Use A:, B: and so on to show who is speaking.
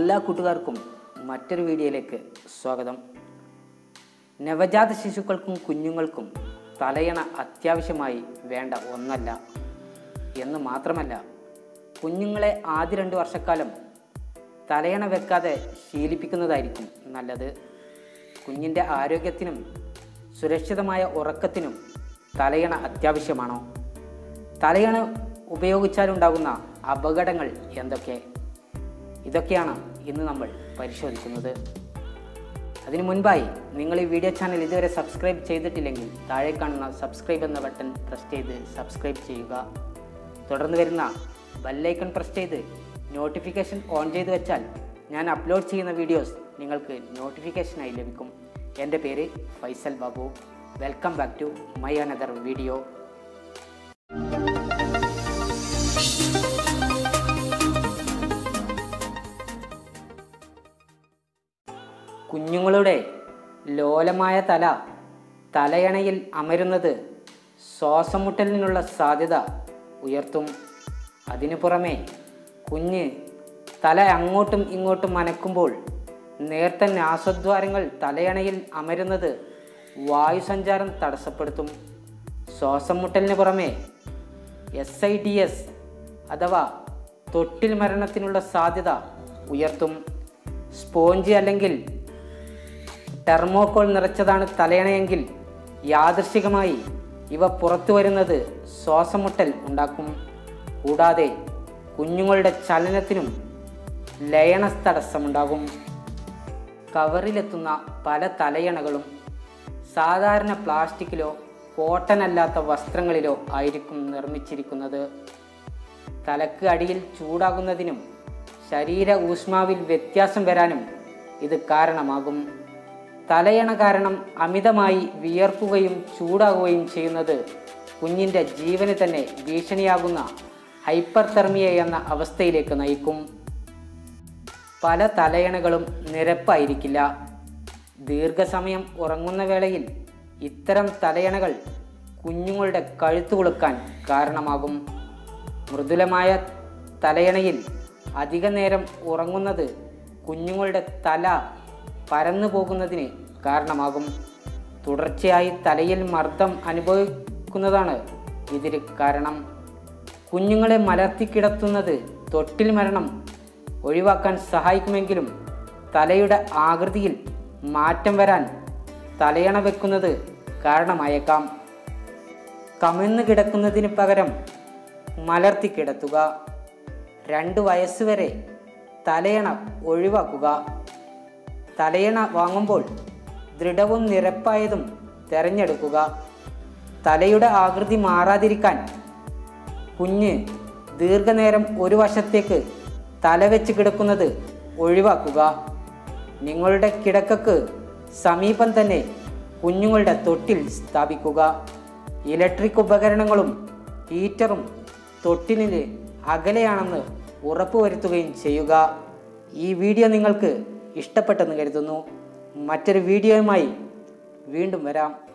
A: എല്ലാ കൂട്ടുകാർക്കും മറ്റൊരു വീഡിയോയിലേക്ക് സ്വാഗതം നവജാത ശിശുക്കൾക്കും കുഞ്ഞുങ്ങൾക്കും തലയണ അത്യാവശ്യമായി വേണ്ട ഒന്നല്ല എന്ന് മാത്രമല്ല കുഞ്ഞുങ്ങളെ ആദ്യ രണ്ട് വർഷക്കാലം തലയണ വെക്കാതെ ശീലിപ്പിക്കുന്നതായിരിക്കും നല്ലത് കുഞ്ഞിൻ്റെ ആരോഗ്യത്തിനും സുരക്ഷിതമായ ഉറക്കത്തിനും തലയണ അത്യാവശ്യമാണോ തലയണ ഉപയോഗിച്ചാലുണ്ടാകുന്ന അപകടങ്ങൾ എന്തൊക്കെ ഇതൊക്കെയാണ് ഇന്ന് നമ്മൾ പരിശോധിക്കുന്നത് അതിനു മുൻപായി നിങ്ങൾ ഈ വീഡിയോ ചാനൽ ഇതുവരെ സബ്സ്ക്രൈബ് ചെയ്തിട്ടില്ലെങ്കിൽ താഴെ കാണുന്ന സബ്സ്ക്രൈബ് എന്ന ബട്ടൺ പ്രസ് ചെയ്ത് സബ്സ്ക്രൈബ് ചെയ്യുക തുടർന്ന് വരുന്ന ബെല്ലൈക്കൺ പ്രസ് ചെയ്ത് നോട്ടിഫിക്കേഷൻ ഓൺ ചെയ്ത് വെച്ചാൽ ഞാൻ അപ്ലോഡ് ചെയ്യുന്ന വീഡിയോസ് നിങ്ങൾക്ക് നോട്ടിഫിക്കേഷനായി ലഭിക്കും എൻ്റെ പേര് Faisal Babu welcome back to my another video കുഞ്ഞുങ്ങളുടെ ലോലമായ തല തലയണയിൽ അമരുന്നത് ശ്വാസം മുട്ടലിനുള്ള സാധ്യത ഉയർത്തും അതിനു പുറമെ കുഞ്ഞ് തല അങ്ങോട്ടും ഇങ്ങോട്ടും അനക്കുമ്പോൾ നേർത്ത നാസദ്വാരങ്ങൾ തലയണയിൽ അമരുന്നത് വായുസഞ്ചാരം തടസ്സപ്പെടുത്തും ശ്വാസം മുട്ടലിന് പുറമെ എസ് ഐ ഡി എസ് അഥവാ തൊട്ടിൽ മരണത്തിനുള്ള സാധ്യത ഉയർത്തും സ്പോഞ്ച് അല്ലെങ്കിൽ ടെർമോക്കോൾ നിറച്ചതാണ് തലയണയെങ്കിൽ യാദൃശികമായി ഇവ പുറത്തു വരുന്നത് ശ്വാസമുട്ടൽ ഉണ്ടാക്കും കൂടാതെ കുഞ്ഞുങ്ങളുടെ ചലനത്തിനും ലയന തടസ്സമുണ്ടാകും കവറിലെത്തുന്ന പല തലയണകളും സാധാരണ പ്ലാസ്റ്റിക്കിലോ കോട്ടൺ അല്ലാത്ത വസ്ത്രങ്ങളിലോ ആയിരിക്കും നിർമ്മിച്ചിരിക്കുന്നത് തലക്ക് അടിയിൽ ചൂടാകുന്നതിനും ശരീര ഊഷ്മാവിൽ വ്യത്യാസം വരാനും ഇത് കാരണമാകും തലയണ കാരണം അമിതമായി വിയർക്കുകയും ചൂടാകുകയും ചെയ്യുന്നത് കുഞ്ഞിൻ്റെ ജീവന് തന്നെ ഭീഷണിയാകുന്ന ഹൈപ്പർ തെർമിയ എന്ന അവസ്ഥയിലേക്ക് നയിക്കും പല തലയണകളും നിരപ്പായിരിക്കില്ല ദീർഘസമയം ഉറങ്ങുന്ന വേളയിൽ ഇത്തരം തലയണകൾ കുഞ്ഞുങ്ങളുടെ കഴുത്തു കുളുക്കാൻ കാരണമാകും മൃദുലമായ തലയണയിൽ അധിക നേരം ഉറങ്ങുന്നത് കുഞ്ഞുങ്ങളുടെ തല പരന്നു പോകുന്നതിന് കാരണമാകും തുടർച്ചയായി തലയിൽ മർദ്ദം അനുഭവിക്കുന്നതാണ് ഇതിന് കാരണം കുഞ്ഞുങ്ങളെ മലർത്തിക്കിടത്തുന്നത് തൊട്ടിൽ മരണം ഒഴിവാക്കാൻ സഹായിക്കുമെങ്കിലും തലയുടെ ആകൃതിയിൽ മാറ്റം വരാൻ തലയണ വെക്കുന്നത് കാരണമായേക്കാം കമിഴ്ന്നു കിടക്കുന്നതിന് പകരം മലർത്തി കിടത്തുക രണ്ട് വയസ്സുവരെ തലയണ ഒഴിവാക്കുക തലയണ വാങ്ങുമ്പോൾ ദൃഢവും നിരപ്പായതും തിരഞ്ഞെടുക്കുക തലയുടെ ആകൃതി മാറാതിരിക്കാൻ കുഞ്ഞ് ദീർഘനേരം ഒരു വശത്തേക്ക് തല വെച്ച് കിടക്കുന്നത് ഒഴിവാക്കുക നിങ്ങളുടെ കിടക്കക്ക് സമീപം തന്നെ കുഞ്ഞുങ്ങളുടെ തൊട്ടിൽ സ്ഥാപിക്കുക ഇലക്ട്രിക് ഉപകരണങ്ങളും ഹീറ്ററും തൊട്ടിലിന് അകലെയാണെന്ന് ഉറപ്പുവരുത്തുകയും ചെയ്യുക ഈ വീഡിയോ നിങ്ങൾക്ക് ഇഷ്ടപ്പെട്ടെന്ന് കരുതുന്നു മറ്റൊരു വീഡിയോയുമായി വീണ്ടും വരാം